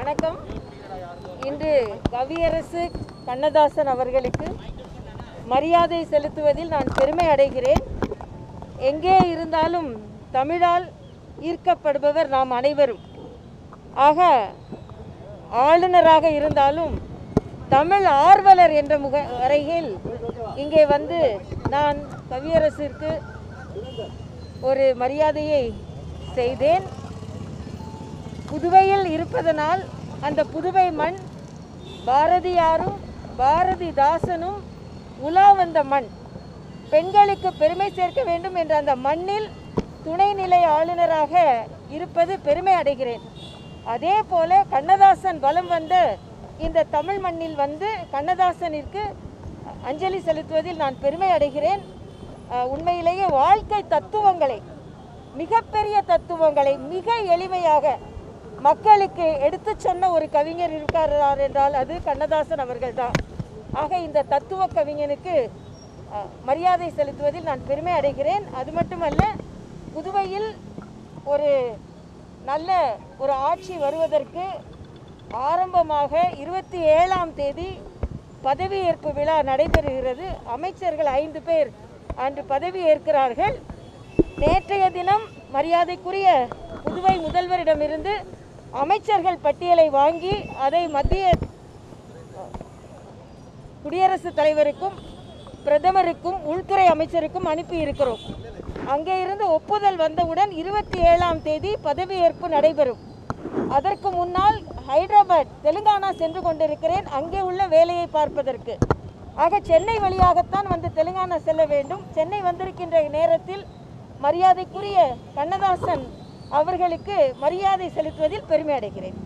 வணக்கம் இன்று கவியரசு கண்ணதாசன் அவர்களுக்கு மரியாதை செலுத்துவதில் நான் பெருமை அடைகிறேன் எங்கே இருந்தாலும் தமிழால் ஈர்க்கப்படுபவர் நாம் அனைவரும் ஆக ஆளுநராக இருந்தாலும் தமிழ் ஆர்வலர் என்ற முக வரையில் இங்கே வந்து நான் கவியரசிற்கு ஒரு மரியாதையை செய்தேன் புதுவையில் இருப்பதனால் அந்த புதுவை மண் பாரதியாரும் பாரதிதாசனும் உலா வந்த மண் பெண்களுக்கு பெருமை சேர்க்க வேண்டும் என்ற அந்த மண்ணில் துணைநிலை ஆளுநராக இருப்பது பெருமை அடைகிறேன் அதே போல கண்ணதாசன் வலம் வந்த இந்த தமிழ் மண்ணில் வந்து கண்ணதாசனிற்கு அஞ்சலி செலுத்துவதில் நான் பெருமை அடைகிறேன் அஹ், உண்மையிலேயே வாழ்க்கை தத்துவங்களை மிகப்பெரிய தத்துவங்களை மிக எளிமையாக மக்களுக்கு எடுத்துச் சொன்ன ஒரு கவிஞர் இருக்கிறார் என்றால் அது கண்ணதாசன் அவர்கள்தான் ஆக இந்த தத்துவ கவிஞனுக்கு அஹ், மரியாதை செலுத்துவதில் நான் பெருமை அடைகிறேன் அது மட்டுமல்ல புதுவையில் ஒரு நல்ல ஒரு ஆட்சி வருவதற்கு ஆரம்பமாக இருபத்தி ஏழாம் தேதி பதவியேற்பு விழா நடைபெறுகிறது அமைச்சர்கள் ஐந்து பேர் அன்று பதவி ஏற்கிறார்கள் நேற்றைய தினம் மரியாதைக்குரிய புதுவை முதல்வரிடமிருந்து அமைச்சர்கள் பட்டியலை வாங்கி அதை மத்திய குடியரசுத் தலைவருக்கும் பிரதமருக்கும் உள்துறை அமைச்சருக்கும் அனுப்பி இருக்கிறோம் அங்கே இருந்து ஒப்புதல் வந்தவுடன் இருபத்தி ஏழாம் தேதி பதவியேற்பு நடைபெறும் அதற்கு முன்னால் ஹைதராபாத் தெலுங்கானா சென்று கொண்டிருக்கிறேன் அங்கே உள்ள வேலையை பார்ப்பதற்கு ஆக சென்னை வழியாகத்தான் வந்து தெலுங்கானா செல்ல வேண்டும் சென்னை வந்திருக்கின்ற நேரத்தில் மரியாதைக்குரிய கண்ணதாசன் அவர்களுக்கு மரியாதை செலுத்துவதில் பெருமை அடைகிறேன்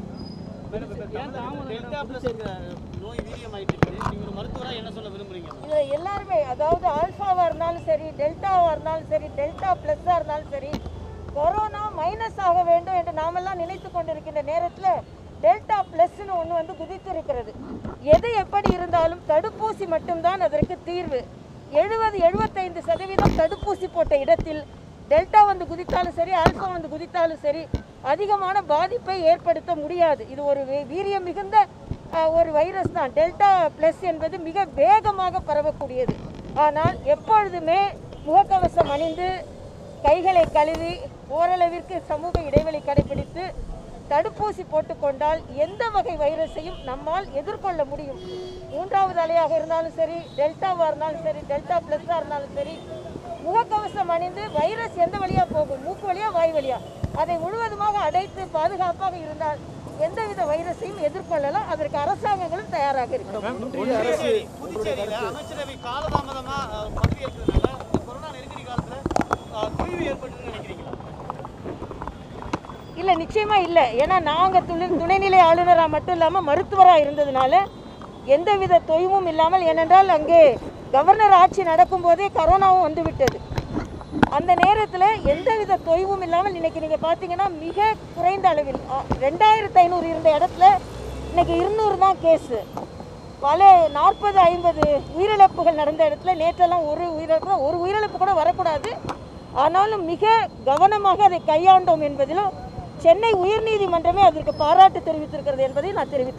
டெல்டா பிளஸ் நோய் வீரியமாயிட்டு இருக்கு நீங்க ஒரு மருத்துவரா என்ன சொல்ல விரும்புறீங்க இதில் எல்லாருமே அதாவது ஆல்ஃபாவாக இருந்தாலும் சரி டெல்டாவாக இருந்தாலும் சரி டெல்டா ப்ளஸ்ஸாக இருந்தாலும் சரி கொரோனா மைனஸ் ஆக வேண்டும் என்று நாமெல்லாம் நினைத்து கொண்டிருக்கின்ற நேரத்தில் டெல்டா ப்ளஸ்னு ஒன்று வந்து குதித்திருக்கிறது எது எப்படி இருந்தாலும் தடுப்பூசி மட்டும்தான் அதற்கு தீர்வு எழுபது எழுபத்தைந்து சதவீதம் தடுப்பூசி போட்ட இடத்தில் டெல்டா வந்து குதித்தாலும் சரி ஆல்ஃபா வந்து குதித்தாலும் சரி அதிகமான பாதிப்பை ஏற்படுத்த முடியாது இது ஒரு வே- வீரியம் மிகுந்த அஹ், ஒரு வைரஸ் தான் டெல்டா ப்ளஸ் என்பது மிக வேகமாக பரவக்கூடியது ஆனால் எப்பொழுதுமே முகக்கவசம் அணிந்து கைகளை கழுவி ஓரளவிற்கு சமூக இடைவெளி கடைபிடித்து தடுப்பூசி போட்டுக்கொண்டால் எந்த வகை வைரஸையும் நம்மால் எதிர்கொள்ள முடியும் மூன்றாவது அலையாக இருந்தாலும் சரி டெல்டாவாக இருந்தாலும் சரி டெல்டா ப்ளஸ்ஸாக இருந்தாலும் சரி முகக்கவசம் அணிந்து வைரஸ் எந்த வழியா போகும் மூக்கு வழியா வாய் வழியா அதை முழுவதுமாக அடைத்து பாதுகாப்பாக இருந்தால் எந்தவித வைரஸையும் எதிர்கொள்ளலாம் அதற்கு அரசாங்கங்களும் தயாராக இருக்கிறோம் புதுச்சேரி புதுச்சேரியில அமைச்சரவை காலதாமதமா அஹ், பதவி ஏற்கிறதுனால இந்த கொரோனா நெருக்கடி காலத்துல அஹ், தொய்வு ஏற்பட்டுன்னு நினைக்கிறீங்களா இல்லை நிச்சயமா இல்லை ஏன்னா நாங்கள் துணை துணைநிலை ஆளுநராக மட்டும் இல்லாமல் மருத்துவராக இருந்ததுனால எந்தவித தொய்வும் இல்லாமல் ஏனென்றால் அங்கே கவர்னர் ஆட்சி நடக்கும்போதே கரோனாவும் வந்து விட்டது அந்த நேரத்தில் எந்தவித தொய்வும் இல்லாமல் இன்னைக்கு நீங்கள் பார்த்தீங்கன்னா மிக குறைந்த அளவில் ஆ, ரெண்டாயிரத்து ஐநூறு இருந்த இடத்துல இன்னைக்கு இருநூறு தான் கேஸு பல நாற்பது ஐம்பது உயிரிழப்புகள் நடந்த இடத்துல நேற்றெல்லாம் ஒரு உயிரிழப்பு தான். ஒரு உயிரிழப்பு கூட வரக்கூடாது ஆனாலும் மிக கவனமாக அதை கையாண்டோம் என்பதிலும் சென்னை உயர்நீதிமன்றமே அதற்கு பாராட்டு தெரிவித்திருக்கிறது என்பதை நான் தெரிவித்துக்